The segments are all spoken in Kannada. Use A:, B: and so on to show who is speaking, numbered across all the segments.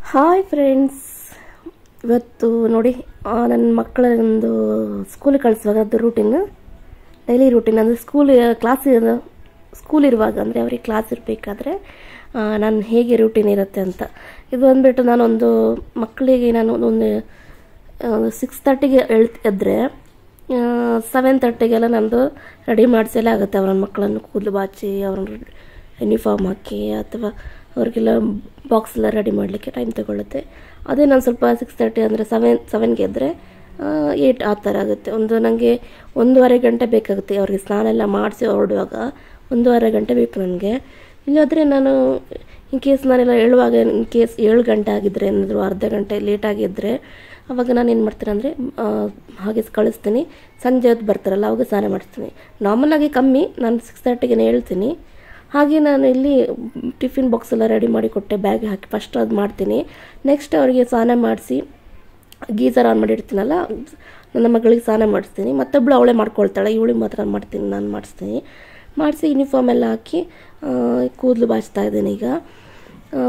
A: ಹಾಯ್ ಫ್ರೆಂಡ್ಸ್ ಇವತ್ತು ನೋಡಿ ಆ, ನನ್ನ ಮಕ್ಕಳೊಂದು ಸ್ಕೂಲಿಗೆ ಕಳಿಸುವಾಗ ಅದು ರೂಟೀನ್ ಡೈಲಿ ರೂಟೀನ್ ಅಂದರೆ ಸ್ಕೂಲ್ ಕ್ಲಾಸ್ ಸ್ಕೂಲ್ ಇರುವಾಗ ಅಂದರೆ ಅವರಿಗೆ ಕ್ಲಾಸ್ ಇರಬೇಕಾದ್ರೆ ನಾನು ಹೇಗೆ ರೂಟೀನ್ ಇರುತ್ತೆ ಅಂತ ಇದು ಬಂದುಬಿಟ್ಟು ನಾನೊಂದು ಮಕ್ಕಳಿಗೆ ನಾನು ಒಂದು ಸಿಕ್ಸ್ ತರ್ಟಿಗೆ ಎಳ್ ಎದ್ದರೆ ಸೆವೆನ್ ತರ್ಟಿಗೆಲ್ಲ ನಂದು ರೆಡಿ ಮಾಡಿಸೆಲ್ಲ ಆಗುತ್ತೆ ಅವರ ಮಕ್ಕಳನ್ನು ಕೂದಲು ಬಾಚಿ ಅವ್ರನ್ನ ಯೂನಿಫಾರ್ಮ್ ಹಾಕಿ ಅಥವಾ ಅವ್ರಿಗೆಲ್ಲ ಬಾಕ್ಸ್ ಎಲ್ಲ ರೆಡಿ ಮಾಡಲಿಕ್ಕೆ ಟೈಮ್ ತಗೊಳ್ಳುತ್ತೆ ಅದೇ ನಾನು ಸ್ವಲ್ಪ ಸಿಕ್ಸ್ ತರ್ಟಿ ಅಂದರೆ ಸೆವೆನ್ ಸೆವೆನ್ಗೆ ಎದ್ದರೆ ಏಯ್ಟ್ ಆ ಥರ ಆಗುತ್ತೆ ಒಂದು ನನಗೆ ಒಂದೂವರೆ ಗಂಟೆ ಬೇಕಾಗುತ್ತೆ ಅವ್ರಿಗೆ ಸ್ನಾನ ಎಲ್ಲ ಮಾಡಿಸಿ ಹೊರಡುವಾಗ ಒಂದೂವರೆ ಗಂಟೆ ಬೇಕು ನನಗೆ ಇಲ್ಲಾದರೆ ನಾನು ಇನ್ ಕೇಸ್ ನಾನೆಲ್ಲ ಹೇಳುವಾಗ ಇನ್ ಕೇಸ್ ಏಳು ಗಂಟೆ ಆಗಿದ್ದರೆ ಏನಾದರೂ ಅರ್ಧ ಗಂಟೆ ಲೇಟ್ ಆಗಿದ್ದರೆ ಅವಾಗ ನಾನು ಏನು ಮಾಡ್ತೀನಿ ಅಂದರೆ ಹಾಗೆ ಕಳಿಸ್ತೀನಿ ಸಂಜೆ ಹೊತ್ತು ಬರ್ತಾರಲ್ಲ ಅವಾಗ ಸ್ನಾನ ಮಾಡಿಸ್ತೀನಿ ನಾರ್ಮಲಾಗಿ ಕಮ್ಮಿ ನಾನು ಸಿಕ್ಸ್ ತರ್ಟಿಗೆ ಹೇಳ್ತೀನಿ ಹಾಗೆ ನಾನು ಇಲ್ಲಿ ಟಿಫಿನ್ ಬಾಕ್ಸ್ ಎಲ್ಲ ರೆಡಿ ಮಾಡಿ ಕೊಟ್ಟೆ ಬ್ಯಾಗ್ ಹಾಕಿ ಫಸ್ಟ್ ಅದು ಮಾಡ್ತೀನಿ ನೆಕ್ಸ್ಟ್ ಅವರಿಗೆ ಸ್ನಾನ ಮಾಡಿಸಿ ಗೀಸರ್ ಆನ್ ಮಾಡಿರ್ತೀನಲ್ಲ ನನ್ನ ಮಗಳಿಗೆ ಸ್ನಾನ ಮಾಡಿಸ್ತೀನಿ ಮತ್ತೊಬ್ಬಳು ಅವಳೇ ಮಾಡ್ಕೊಳ್ತಾಳೆ ಇವಳಿಗೆ ಮಾತ್ರ ಮಾಡ್ತೀನಿ ನಾನು ಮಾಡಿಸ್ತೀನಿ ಮಾಡಿಸಿ ಯೂನಿಫಾರ್ಮ್ ಎಲ್ಲ ಹಾಕಿ ಕೂದಲು ಬಾಚ್ತಾ ಇದ್ದೀನಿ ಈಗ ಆ,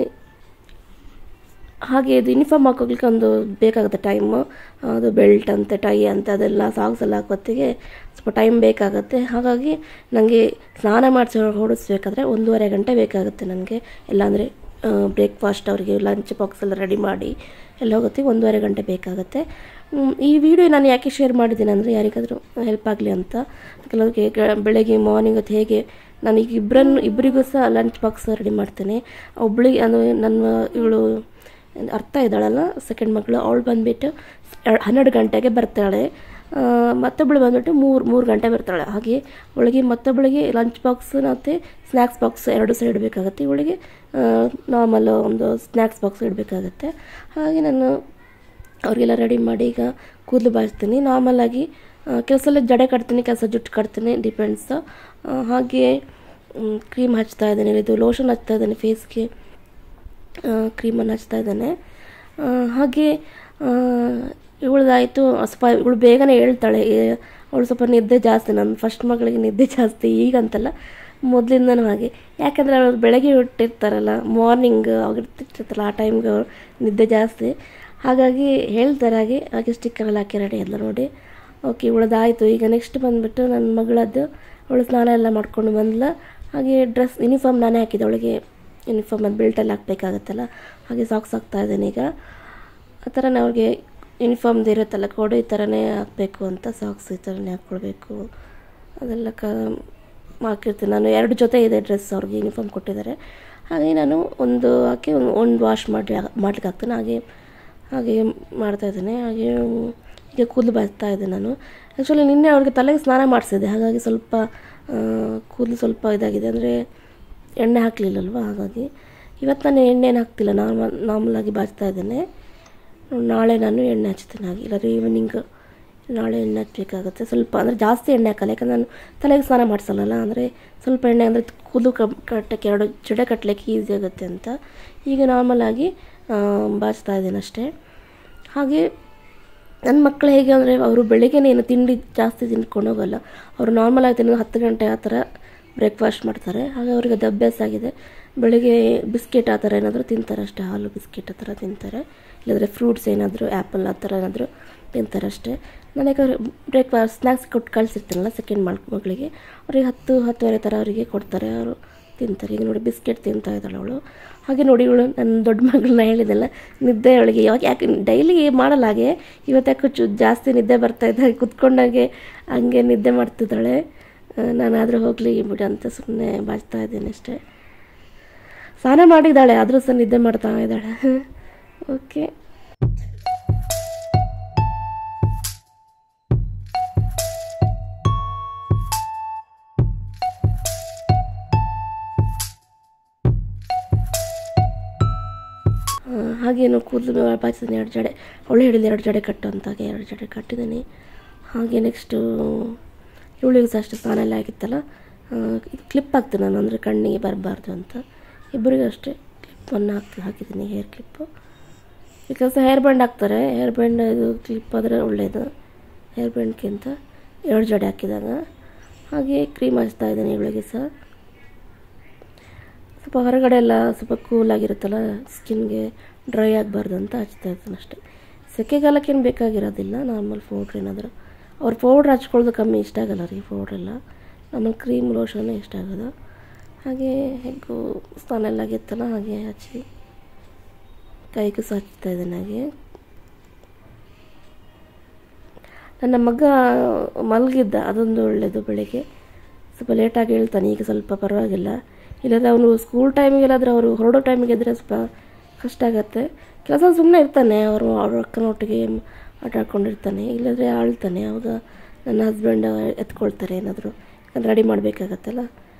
A: ಹಾಗೆ ಇದು ಯೂನಿಫಾರ್ಮ್ ಹಾಕೋಗ್ಲಿಕ್ಕೆ ಒಂದು ಬೇಕಾಗುತ್ತೆ ಟೈಮು ಅದು ಬೆಲ್ಟ್ ಅಂತೆ ಟೈ ಅಂತ ಅದೆಲ್ಲ ಸಾಕ್ಸ್ ಎಲ್ಲ ಹಾಕೋತ್ತಿಗೆ ಸ್ವಲ್ಪ ಟೈಮ್ ಬೇಕಾಗುತ್ತೆ ಹಾಗಾಗಿ ನನಗೆ ಸ್ನಾನ ಮಾಡಿಸಿ ಹೊಡಿಸ್ಬೇಕಾದ್ರೆ ಒಂದೂವರೆ ಗಂಟೆ ಬೇಕಾಗುತ್ತೆ ನನಗೆ ಇಲ್ಲಾಂದರೆ ಬ್ರೇಕ್ಫಾಸ್ಟ್ ಅವರಿಗೆ ಲಂಚ್ ಬಾಕ್ಸ್ ಎಲ್ಲ ರೆಡಿ ಮಾಡಿ ಎಲ್ಲ ಹೋಗುತ್ತೆ ಒಂದೂವರೆ ಗಂಟೆ ಬೇಕಾಗುತ್ತೆ ಹ್ಮ್, ಈ ವಿಡಿಯೋ ನಾನು ಯಾಕೆ ಶೇರ್ ಮಾಡಿದ್ದೀನಿ ಅಂದರೆ ಯಾರಿಗಾದರೂ ಹೆಲ್ಪ್ ಆಗಲಿ ಅಂತ ಕೆಲವರಿಗೆ ಗ- ಬೆಳಗ್ಗೆ ಮಾರ್ನಿಂಗ್ ಹೊತ್ತು ಹೇಗೆ ನಾನು ಈಗ ಇಬ್ಬರನ್ನು ಇಬ್ಬರಿಗೂ ಸಹ ಲಂಚ್ ಬಾಕ್ಸ್ ರೆಡಿ ಮಾಡ್ತೇನೆ ಒಬ್ಳಿಗೆ ಅದು ನನ್ನ ಇವಳು ಅರ್ಥ ಇದ್ದಾಳಲ್ಲ ಸೆಕೆಂಡ್ ಮಗಳು ಅವಳು ಬಂದುಬಿಟ್ಟು ಹನ್ನೆರಡು ಗಂಟೆಗೆ ಬರ್ತಾಳೆ ಆ, ಮತ್ತೊಬ್ಬಳು ಬಂದ್ಬಿಟ್ಟು ಮೂರು ಮೂರು ಗಂಟೆ ಬರ್ತಾಳೆ ಹಾಗೆ ಅವಳಿಗೆ ಮತ್ತೊಬ್ಬಳಿಗೆ ಲಂಚ್ ಬಾಕ್ಸ್ ಮತ್ತು ಸ್ನ್ಯಾಕ್ಸ್ ಬಾಕ್ಸ್ ಎರಡು ಸಹ ಇಡಬೇಕಾಗತ್ತೆ ಇವಳಿಗೆ ನಾರ್ಮಲ್ ಒಂದು ಸ್ನ್ಯಾಕ್ಸ್ ಬಾಕ್ಸ್ ಇಡಬೇಕಾಗತ್ತೆ ಹಾಗೆ ನಾನು ಅವ್ರಿಗೆಲ್ಲ ರೆಡಿ ಮಾಡಿ ಈಗ ಕೂದಲು ಬಾಚ್ತೀನಿ ನಾರ್ಮಲಾಗಿ ಕೆಲಸ ಎಲ್ಲ ಜಡೆ ಕಟ್ತೀನಿ ಕೆಲಸ ಜುಟ್ಟು ಕಟ್ತೀನಿ ಡಿಪೆಂಡ್ಸ್ ಹಾಗೆ ಕ್ರೀಮ್ ಹಚ್ತಾ ಇದ್ದೇನೆ ಇದು ಲೋಷನ್ ಹಚ್ತಾ ಇದ್ದೇನೆ ಫೇಸ್ಗೆ ಕ್ರೀಮನ್ನು ಹಚ್ತಾ ಇದ್ದಾನೆ ಆ, ಹಾಗೆ ಇವಳದಾಯಿತು ಸ್ವಲ್ಪ ಇವಳು ಬೇಗನೆ ಹೇಳ್ತಾಳೆ ಅವಳು ಸ್ವಲ್ಪ ನಿದ್ದೆ ಜಾಸ್ತಿ ನನ್ನ ಫಸ್ಟ್ ಮಗಳಿಗೆ ನಿದ್ದೆ ಜಾಸ್ತಿ ಈಗಂತಲ್ಲ ಮೊದಲಿಂದನೂ ಹಾಗೆ ಯಾಕಂದರೆ ಅವಳು ಬೆಳಗ್ಗೆ ಇಟ್ಟಿರ್ತಾರಲ್ಲ ಮಾರ್ನಿಂಗ್ ಆಗಿರ್ತಿರ್ತಾರಲ್ಲ ಆ ಟೈಮ್ಗೆ ಅವ್ರು ನಿದ್ದೆ ಜಾಸ್ತಿ ಹಾಗಾಗಿ ಹೇಳ್ತಾರೆ ಹಾಗೆ ಹಾಗೆ ಸ್ಟಿಕ್ಕರೆಲ್ಲ ಹಾಕಿ ರೆಡಿ ಎಲ್ಲ ನೋಡಿ ಓಕೆ ಇವಳದಾಯಿತು ಈಗ ನೆಕ್ಸ್ಟ್ ಬಂದುಬಿಟ್ಟು ನನ್ನ ಮಗಳದ್ದು ಅವಳು ಸ್ನಾನ ಎಲ್ಲ ಮಾಡ್ಕೊಂಡು ಬಂದ್ಲ ಹಾಗೆ ಡ್ರೆಸ್ ಯೂನಿಫಾರ್ಮ್ ನಾನೇ ಹಾಕಿದ್ದೆ ಅವಳಿಗೆ ಯೂನಿಫಾರ್ಮ್ ಅದು ಬೆಲ್ಟೆಲ್ಲ ಹಾಕಬೇಕಾಗತ್ತಲ್ಲ ಹಾಗೆ ಸಾಕ್ಸ್ ಹಾಕ್ತಾ ಇದ್ದೇನೆ ಈಗ ಆ ಥರನೇ ಅವ್ರಿಗೆ ಯೂನಿಫಾರ್ಮ್ದು ಇರುತ್ತಲ್ಲ ಕೋಡು ಈ ಥರನೇ ಹಾಕಬೇಕು ಅಂತ ಸಾಕ್ಸ್ ಈ ಥರನೇ ಹಾಕ್ಕೊಳ್ಬೇಕು ಅದೆಲ್ಲ ಕ ಹಾಕಿರ್ತೀನಿ ನಾನು ಎರಡು ಜೊತೆ ಇದೆ ಡ್ರೆಸ್ ಅವ್ರಿಗೆ ಯೂನಿಫಾರ್ಮ್ ಕೊಟ್ಟಿದ್ದಾರೆ ಹಾಗೆ ನಾನು ಒಂದು ಹಾಕಿ ಒಂದು ಒಂದು ವಾಶ್ ಮಾಡಿ ಮಾಡ್ಲಿಕ್ಕೆ ಹಾಕ್ತೀನಿ ಹಾಗೆ ಹಾಗೆ ಮಾಡ್ತಾ ಇದ್ದೇನೆ ಹಾಗೆ ಈಗ ಕೂದಲು ಬಾಚ್ತಾ ಇದ್ದೆ ನಾನು ಆ್ಯಕ್ಚುಲಿ ನಿನ್ನೆ ಅವ್ರಿಗೆ ತಲೆಗೆ ಸ್ನಾನ ಮಾಡಿಸಿದೆ ಹಾಗಾಗಿ ಸ್ವಲ್ಪ ಕೂದಲು ಸ್ವಲ್ಪ ಇದಾಗಿದೆ ಅಂದರೆ ಎಣ್ಣೆ ಹಾಕಲಿಲ್ಲಲ್ವ ಹಾಗಾಗಿ ಇವತ್ತು ನಾನು ಎಣ್ಣೆನ ಹಾಕ್ತಿಲ್ಲ ನಾರ್ಮಲ್ ನಾರ್ಮಲಾಗಿ ಬಾಚ್ತಾ ಇದ್ದೇನೆ ನಾಳೆ ನಾನು ಎಣ್ಣೆ ಹಚ್ತೀನಿ ಹಾಗೆ ಇಲ್ಲಾಂದರೆ ಈವ್ನಿಂಗ್ ನಾಳೆ ಎಣ್ಣೆ ಹಚ್ಚಬೇಕಾಗುತ್ತೆ ಸ್ವಲ್ಪ ಅಂದರೆ ಜಾಸ್ತಿ ಎಣ್ಣೆ ಹಾಕಲ್ಲ ಯಾಕಂದ್ರೆ ನಾನು ತಲೆಗೆ ಸ್ನಾನ ಮಾಡಿಸಲ್ಲ ಅಂದರೆ ಸ್ವಲ್ಪ ಎಣ್ಣೆ ಅಂದರೆ ಕೂದಲು ಕಟ್ಟಕ್ಕೆ ಎರಡು ಜಡೆ ಕಟ್ಟಲಿಕ್ಕೆ ಈಸಿ ಆಗುತ್ತೆ ಅಂತ ಈಗ ನಾರ್ಮಲಾಗಿ ಬಾಚ್ತಾ ಇದ್ದೀನಿ ಅಷ್ಟೇ ಹಾಗೆ ನನ್ನ ಮಕ್ಕಳು ಹೇಗೆ ಅಂದರೆ ಅವರು ಬೆಳಿಗ್ಗೆನೇ ಏನು ತಿಂಡಿ ಜಾಸ್ತಿ ತಿನ್ಕೊಂಡು ಹೋಗಲ್ಲ ಅವರು ನಾರ್ಮಲ್ ಆಗಿ ತಿನ್ನೋದು ಹತ್ತು ಗಂಟೆ ಆ ಥರ ಬ್ರೇಕ್ಫಾಸ್ಟ್ ಮಾಡ್ತಾರೆ ಹಾಗೆ ಅವರಿಗೆ ಅದು ಅಭ್ಯಾಸ ಆಗಿದೆ ಬೆಳಿಗ್ಗೆ ಬಿಸ್ಕೆಟ್ ಆ ಥರ ಏನಾದರೂ ತಿಂತಾರೆ ಅಷ್ಟೇ ಹಾಲು ಬಿಸ್ಕೆಟ್ ಆ ಥರ ತಿಂತಾರೆ ಇಲ್ಲಾಂದರೆ ಫ್ರೂಟ್ಸ್ ಏನಾದರೂ ಆ್ಯಪಲ್ ಆ ಥರ ಏನಾದರೂ ತಿಂತಾರೆ ಅಷ್ಟೇ ನಾನು ಯಾಕಂದರೆ ಬ್ರೇಕ್ಫಾಸ್ಟ್ ಸ್ನ್ಯಾಕ್ಸ್ ಕೊಟ್ಟು ಕಳಿಸಿರ್ತೀನಲ್ಲ ಸೆಕೆಂಡ್ ಮಕ್ ಮಗಳಿಗೆ ಅವ್ರಿಗೆ ಹತ್ತು ಹತ್ತುವರೆ ಥರ ಅವರಿಗೆ ಕೊಡ್ತಾರೆ ಅವರು ತಿಂತಾರೆ ಈಗ ನೋಡಿ ಬಿಸ್ಕೆಟ್ ತಿಂತಾ ಇದ್ದಾಳೆ ಅವಳು ಹಾಗೆ ನೋಡಿ ಇವಳು ನನ್ನ ದೊಡ್ಡ ಮಗಳನ್ನ ಹೇಳಿದೆಲ್ಲ ನಿದ್ದೆ ಅವಳಿಗೆ ಯಾವಾಗ ಯಾಕೆ ಡೈಲಿ ಮಾಡಲ್ಲ ಹಾಗೆ ಇವತ್ತು ಯಾಕೆ ಚು ಜಾಸ್ತಿ ನಿದ್ದೆ ಬರ್ತಾ ಇದ್ದ ಕುತ್ಕೊಂಡಾಗೆ ಹಂಗೆ ನಿದ್ದೆ ಮಾಡ್ತಿದ್ದಾಳೆ ನಾನಾದರೂ ಹೋಗಲಿ ಬಿಡು ಅಂತ ಸುಮ್ಮನೆ ಬಾಚ್ತಾ ಇದ್ದೀನಿ ಅಷ್ಟೇ ಸ್ನಾನ ಮಾಡಿದ್ದಾಳೆ ಆದರೂ ಸಹ ನಿದ್ದೆ ಮಾಡ್ತಾ ಇದ್ದಾಳೆ ಓಕೆ ಹಾಗೇನು ಕೂದಲು ಬಾಚಿದ್ದೀನಿ ಎರಡು ಜಡೆ ಅವಳು ಹೇಳಿದ ಎರಡು ಜಡೆ ಕಟ್ಟು ಅಂತ ಹಾಗೆ ಎರಡು ಜಡೆ ಕಟ್ಟಿದ್ದೀನಿ ಹಾಗೆ ನೆಕ್ಸ್ಟು ಇವಳಿಗೂ ಸಹ ಅಷ್ಟೇ ಸ್ನಾನ ಎಲ್ಲ ಆಗಿತ್ತಲ್ಲ ಕ್ಲಿಪ್ ಹಾಕ್ತೀನಿ ನಾನು ಅಂದರೆ ಕಣ್ಣಿಗೆ ಬರಬಾರ್ದು ಅಂತ ಇಬ್ಬರಿಗೂ ಅಷ್ಟೇ ಕ್ಲಿಪ್ಪನ್ನು ಹಾಕಿ ಹಾಕಿದ್ದೀನಿ hair clip because hair band ಹಾಕ್ತಾರೆ ಹೇರ್ ಬ್ಯಾಂಡ್ ಇದು ಕ್ಲಿಪ್ ಆದರೆ ಒಳ್ಳೆಯದು ಹೇರ್ ಬ್ಯಾಂಡ್ಗಿಂತ ಎರಡು ಜಡೆ ಹಾಕಿದಾಗ ಹಾಗೆ ಕ್ರೀಮ್ ಹಚ್ತಾ ಇದ್ದೀನಿ ಇವಳಿಗೆ ಸಹ ಸ್ವಲ್ಪ ಹೊರಗಡೆ ಎಲ್ಲ ಸ್ವಲ್ಪ ಕೂಲ್ ಆಗಿರುತ್ತಲ್ಲ ಸ್ಕಿನ್ಗೆ ಡ್ರೈ ಆಗಬಾರ್ದು ಅಂತ ಹಚ್ತಾ ಇರ್ತೀನಿ ಅಷ್ಟೇ ಸೆಕೆಗಾಲಕ್ಕೇನು ಬೇಕಾಗಿರೋದಿಲ್ಲ ನಾರ್ಮಲ್ ಪೌಡ್ರ್ ಏನಾದರೂ ಅವ್ರ ಪೌಡ್ರ್ ಹಚ್ಕೊಳ್ಳೋದು ಕಮ್ಮಿ ಇಷ್ಟ ಆಗಲ್ಲ ರೀ ಪೌಡ್ರೆಲ್ಲ ಆಮೇಲೆ ಕ್ರೀಮ್ ಲೋಷನ್ನೇ ಇಷ್ಟ ಆಗೋದು ಹಾಗೆ ಹೆಗ್ಗು ಸ್ನಾನ ಎಲ್ಲ ಆಗಿತ್ತಲ್ಲ ಹಾಗೆ ಹಚ್ಚಿ ಕೈಗೂ ಸಹ ಹಚ್ತಾ ಇದ್ದೀನಿ ಹಾಗೆ ನನ್ನ ಮಗ ಮಲಗಿದ್ದ ಅದೊಂದು ಒಳ್ಳೆಯದು ಬೆಳಿಗ್ಗೆ ಸ್ವಲ್ಪ ಲೇಟಾಗಿ ಹೇಳ್ತಾನೆ ಈಗ ಸ್ವಲ್ಪ ಪರವಾಗಿಲ್ಲ ಇಲ್ಲಾಂದರೆ ಅವನು ಸ್ಕೂಲ್ ಟೈಮಿಗೆಲ್ಲಾದರೆ ಅವರು ಹೊರಡೋ ಟೈಮಿಗೆ ಇದ್ದರೆ ಸ್ವಲ್ಪ ಕಷ್ಟ ಆಗತ್ತೆ ಕೆಲಸ ಸುಮ್ಮನೆ ಇರ್ತಾನೆ ಅವರು ಅವ್ರ ಅಕ್ಕನೊಟ್ಟಿಗೆ ಆಟ ಆಡ್ಕೊಂಡಿರ್ತಾನೆ ಇಲ್ಲಾಂದರೆ ಆಳ್ತಾನೆ ಆವಾಗ ನನ್ನ ಹಸ್ಬೆಂಡ್ ಎತ್ಕೊಳ್ತಾರೆ ಏನಾದರೂ ಯಾಕಂದ್ರೆ ರೆಡಿ ಮಾಡಬೇಕಾಗತ್ತಲ್ಲ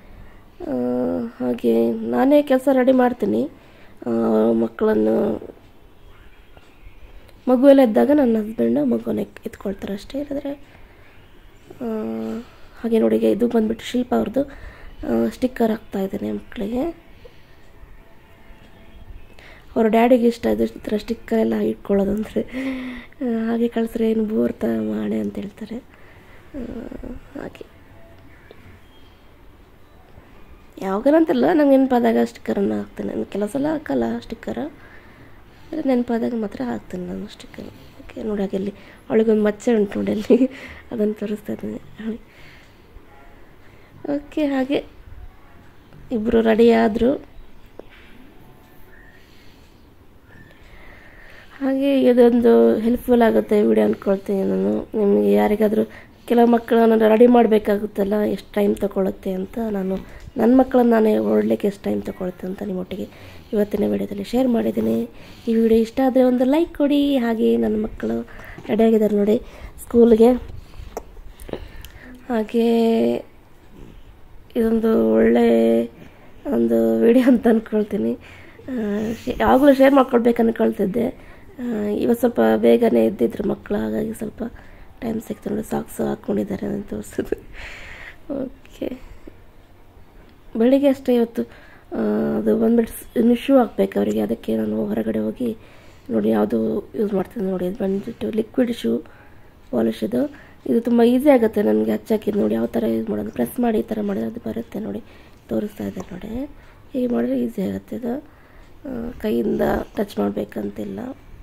A: ಹಾಗೆ ನಾನೇ ಕೆಲಸ ರೆಡಿ ಮಾಡ್ತೀನಿ ಆ, ಮಕ್ಕಳನ್ನು ಮಗು ಎಲ್ಲ ಇದ್ದಾಗ ನನ್ನ ಹಸ್ಬೆಂಡ್ ಮಗುನ ಎತ್- ಎತ್ಕೊಳ್ತಾರೆ ಅಷ್ಟೇ ಇಲ್ಲದ್ರೆ ಆ, ಹಾಗೆ ನೋಡಿ ಈಗ ಇದು ಬಂದ್ಬಿಟ್ಟು ಶಿಲ್ಪ ಅವ್ರದ್ದು ಸ್ಟಿಕ್ಕರ್ ಹಾಕ್ತಾ ಇದ್ದೇನೆ ಮಕ್ಕಳಿಗೆ ಅವ್ರ ಡ್ಯಾಡಿಗೆ ಇಷ್ಟ ಇದು ಈ ಥರ ಸ್ಟಿಕ್ಕರ್ ಎಲ್ಲ ಇಟ್ಕೊಳ್ಳೋದಂದರೆ ಹಾಗೆ ಕಳಿಸ್ರೆ ಏನು ಬೋರ್ ತ ಮಾಡೆ ಅಂತ ಹೇಳ್ತಾರೆ ಆ, ಹಾಗೆ ಯಾವಾಗಂತಲ್ಲ ನಂಗೆ ನೆನಪಾದಾಗ ಸ್ಟಿಕ್ಕರನ್ನು ಹಾಕ್ತೇನೆ ನಾನು ಕೆಲಸ ಎಲ್ಲ ಹಾಕಲ್ಲ ಸ್ಟಿಕ್ಕರ ಆದರೆ ನೆನಪಾದಾಗ ಮಾತ್ರ ಹಾಕ್ತೇನೆ ನಾನು ಸ್ಟಿಕ್ಕರ್ ಓಕೆ ನೋಡಿ ಹಾಗೆ ಅಲ್ಲಿ ಅವಳಿಗೊಂದು ಮಚ್ಚೆ ಉಂಟು ನೋಡಿ ಅಲ್ಲಿ ಅದನ್ನು ತೋರಿಸ್ತಾ ಇದ್ದೀನಿ ಅವಳಿಗೆ ಓಕೆ ಹಾಗೆ ಇಬ್ಬರು ರೆಡಿ ಆದರು ಹಾಗೆ ಇದೊಂದು ಹೆಲ್ಪ್ಫುಲ್ ಆಗುತ್ತೆ ವಿಡಿಯೋ ಅಂದ್ಕೊಳ್ತೀನಿ ನಾನು ನಿಮಗೆ ಯಾರಿಗಾದರೂ ಕೆಲವು ಮಕ್ಕಳನ್ನು ರೆಡಿ ಮಾಡಬೇಕಾಗುತ್ತಲ್ಲ ಎಷ್ಟು ಟೈಮ್ ತಗೊಳುತ್ತೆ ಅಂತ ನಾನು ನನ್ನ ಮಕ್ಕಳನ್ನ ನಾನೇ ಹೊರಡ್ಲಿಕ್ಕೆ ಎಷ್ಟು ಟೈಮ್ ತಗೊಳುತ್ತೆ ಅಂತ ನಿಮ್ಮೊಟ್ಟಿಗೆ ಇವತ್ತಿನ ವಿಡಿಯೋದಲ್ಲಿ ಶೇರ್ ಮಾಡಿದ್ದೀನಿ ಈ ವಿಡಿಯೋ ಇಷ್ಟ ಆದರೆ ಒಂದು ಲೈಕ್ ಕೊಡಿ ಹಾಗೆ ನನ್ನ ಮಕ್ಕಳು ರೆಡಿಯಾಗಿದ್ದಾರೆ ನೋಡಿ ಸ್ಕೂಲ್ಗೆ ಹಾಗೆ ಇದೊಂದು ಒಳ್ಳೆ ಒಂದು ವಿಡಿಯೋ ಅಂತ ಅಂದ್ಕೊಳ್ತೀನಿ ಯಾವಾಗಲೂ ಶೇರ್ ಮಾಡ್ಕೊಳ್ಬೇಕು ಅಂದ್ಕೊಳ್ತಿದ್ದೆ ಆ, ಇವತ್ತು ಸ್ವಲ್ಪ ಬೇಗನೆ ಎದ್ದಿದ್ರು ಮಕ್ಕಳು ಹಾಗಾಗಿ ಸ್ವಲ್ಪ ಟೈಮ್ ಸಿಕ್ತು ನೋಡಿ ಸಾಕ್ಸ್ ಹಾಕ್ಕೊಂಡಿದ್ದಾರೆ ಅಂತ ತೋರಿಸಿದ್ರು ಓಕೆ ಬೆಳಿಗ್ಗೆ ಅಷ್ಟೇ ಇವತ್ತು ಆ, ಅದು ಬಂದ್ಬಿಟ್ಟು ಇನ್ನು ಶೂ ಹಾಕ್ಬೇಕು ಅವರಿಗೆ ಅದಕ್ಕೆ ನಾನು ಹೊರಗಡೆ ಹೋಗಿ ನೋಡಿ ಯಾವುದು ಯೂಸ್ ಮಾಡ್ತೀನಿ ನೋಡಿ ಇದು ಬಂದ್ಬಿಟ್ಟು ಲಿಕ್ವಿಡ್ ಶೂ ಪಾಲಿಶ್ ಇದು ಇದು ತುಂಬ ಈಸಿ ಆಗುತ್ತೆ ನನಗೆ ಹಚ್ಚಾಕಿದ್ದು ನೋಡಿ ಯಾವ ಥರ ಯೂಸ್ ಮಾಡೋದು ಪ್ರೆಸ್ ಮಾಡಿ ಈ ಥರ ಮಾಡಿದ್ರೆ ಅದು ಬರುತ್ತೆ ನೋಡಿ ತೋರಿಸ್ತಾ ಇದೆ ನೋಡಿ ಹೀಗೆ ಮಾಡಿದ್ರೆ ಈಸಿ ಆಗುತ್ತೆ ಇದು ಆ, ಕೈಯಿಂದ ಟಚ್ ಮಾಡಬೇಕಂತಿಲ್ಲ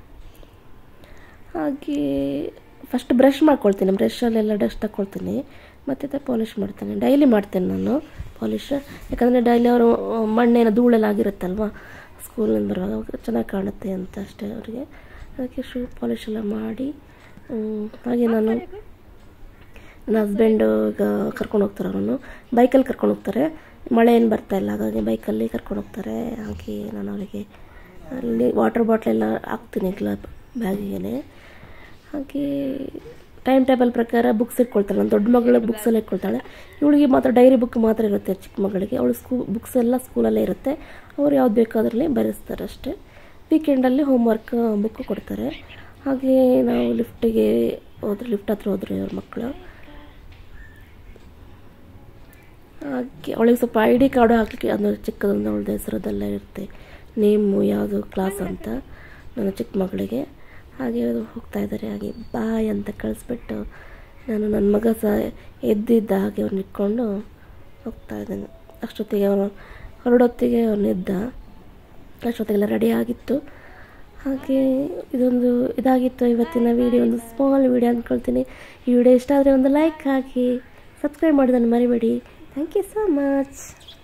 A: ಹಾಗೆ ಫಸ್ಟ್ ಬ್ರಷ್ ಮಾಡ್ಕೊಳ್ತೀನಿ ಬ್ರಷಲ್ಲೆಲ್ಲ ಡಸ್ಟ್ ತಗೊಳ್ತೀನಿ ಮತ್ತು ಪಾಲಿಷ್ ಮಾಡ್ತೀನಿ ಡೈಲಿ ಮಾಡ್ತೇನೆ ನಾನು ಪಾಲಿಷ್ ಯಾಕಂದರೆ ಡೈಲಿ ಅವರು ಮಣ್ಣೇನೋ ಧೂಳೆಲ್ಲ ಆಗಿರುತ್ತಲ್ವ ಸ್ಕೂಲಿಂದ ಬರುವಾಗ ಅವಾಗ ಚೆನ್ನಾಗಿ ಕಾಣುತ್ತೆ ಅಂತ ಅಷ್ಟೇ ಅವರಿಗೆ ಅದಕ್ಕೆ ಶೂ ಪಾಲಿಷ್ ಎಲ್ಲ ಮಾಡಿ ಹ್ಮ್, ಹಾಗೆ ನಾನು ನನ್ನ ಹಸ್ಬೆಂಡು ಈಗ ಕರ್ಕೊಂಡು ಹೋಗ್ತಾರೆ ಅವರನ್ನು ಬೈಕಲ್ಲಿ ಕರ್ಕೊಂಡು ಹೋಗ್ತಾರೆ ಮಳೆ ಏನು ಬರ್ತಾ ಇಲ್ಲ ಹಾಗಾಗಿ ಬೈಕಲ್ಲಿ ಕರ್ಕೊಂಡು ಹೋಗ್ತಾರೆ ಹಾಗೆ ನಾನು ಅವರಿಗೆ ಅಲ್ಲಿ ವಾಟರ್ ಬಾಟ್ಲೆಲ್ಲ ಹಾಕ್ತೀನಿ ಗ್ಲಬ್ ಬ್ಯಾಗಿಗೆ ಹಾಗೆ ಟೈಮ್ ಟೇಬಲ್ ಪ್ರಕಾರ ಬುಕ್ಸ್ ಇಟ್ಕೊಳ್ತಾಳೆ ನನ್ನ ದೊಡ್ಡ ಮಗಳು ಬುಕ್ಸ್ ಎಲ್ಲ ಇಟ್ಕೊಳ್ತಾಳೆ ಇವಳಿಗೆ ಮಾತ್ರ ಡೈರಿ ಬುಕ್ ಮಾತ್ರ ಇರುತ್ತೆ ಚಿಕ್ಕ ಮಗಳಿಗೆ ಅವಳು ಸ್ಕೂ ಬುಕ್ಸ್ ಎಲ್ಲ ಸ್ಕೂಲಲ್ಲೇ ಇರುತ್ತೆ ಅವ್ರು ಯಾವ್ದು ಬೇಕೋ ಅದರಲ್ಲಿ ಬರೆಸ್ತಾರೆ ಅಷ್ಟೇ ವೀಕೆಂಡಲ್ಲಿ ಹೋಮ್ವರ್ಕ್ ಬುಕ್ ಕೊಡ್ತಾರೆ ಹಾಗೆ ನಾವು ಲಿಫ್ಟಿಗೆ ಹೋದ್ರೆ ಲಿಫ್ಟ್ ಹತ್ರ ಹೋದ್ರೆ ಅವ್ರ ಮಕ್ಕಳು ಹಾಗೆ ಅವಳಿಗೆ ಸ್ವಲ್ಪ ಐ ಡಿ ಕಾರ್ಡು ಹಾಕಲಿಕ್ಕೆ ಅಂದರೆ ಚಿಕ್ಕದೊಂದು ಅವಳದ್ದು ಹೆಸರದೆಲ್ಲ ಇರುತ್ತೆ ನೇಮು ಯಾವುದು ಕ್ಲಾಸ್ ಅಂತ ನನ್ನ ಚಿಕ್ಕ ಮಗಳಿಗೆ ಹಾಗೆ ಅವ್ರು ಹೋಗ್ತಾ ಇದ್ದಾರೆ ಹಾಗೆ ಬಾಯ್ ಅಂತ ಕಳಿಸ್ಬಿಟ್ಟು ನಾನು ನನ್ನ ಮಗ ಸಹ ಎದ್ದಿದ್ದ ಹಾಗೆ ಅವ್ರನ್ನ ಇಟ್ಕೊಂಡು ಹೋಗ್ತಾ ಇದ್ದೇನೆ ಅಷ್ಟೊತ್ತಿಗೆ ಅವನು ಹೊರಡೊತ್ತಿಗೆ ಅವನು ಎದ್ದ ಅಷ್ಟೊತ್ತಿಗೆಲ್ಲ ರೆಡಿ ಆಗಿತ್ತು ಹಾಗೆ ಇದೊಂದು ಇದಾಗಿತ್ತು ಇವತ್ತಿನ ವಿಡಿಯೋ ಒಂದು ಸ್ಮಾಲ್ ವಿಡಿಯೋ ಅಂದ್ಕೊಳ್ತೀನಿ ಈ ವಿಡಿಯೋ ಇಷ್ಟ ಆದರೆ ಒಂದು ಲೈಕ್ ಹಾಕಿ ಸಬ್ಸ್ಕ್ರೈಬ್ ಮಾಡೋದನ್ನು ಮರಿಬೇಡಿ ಥ್ಯಾಂಕ್ ಯು ಸೊ ಮಚ್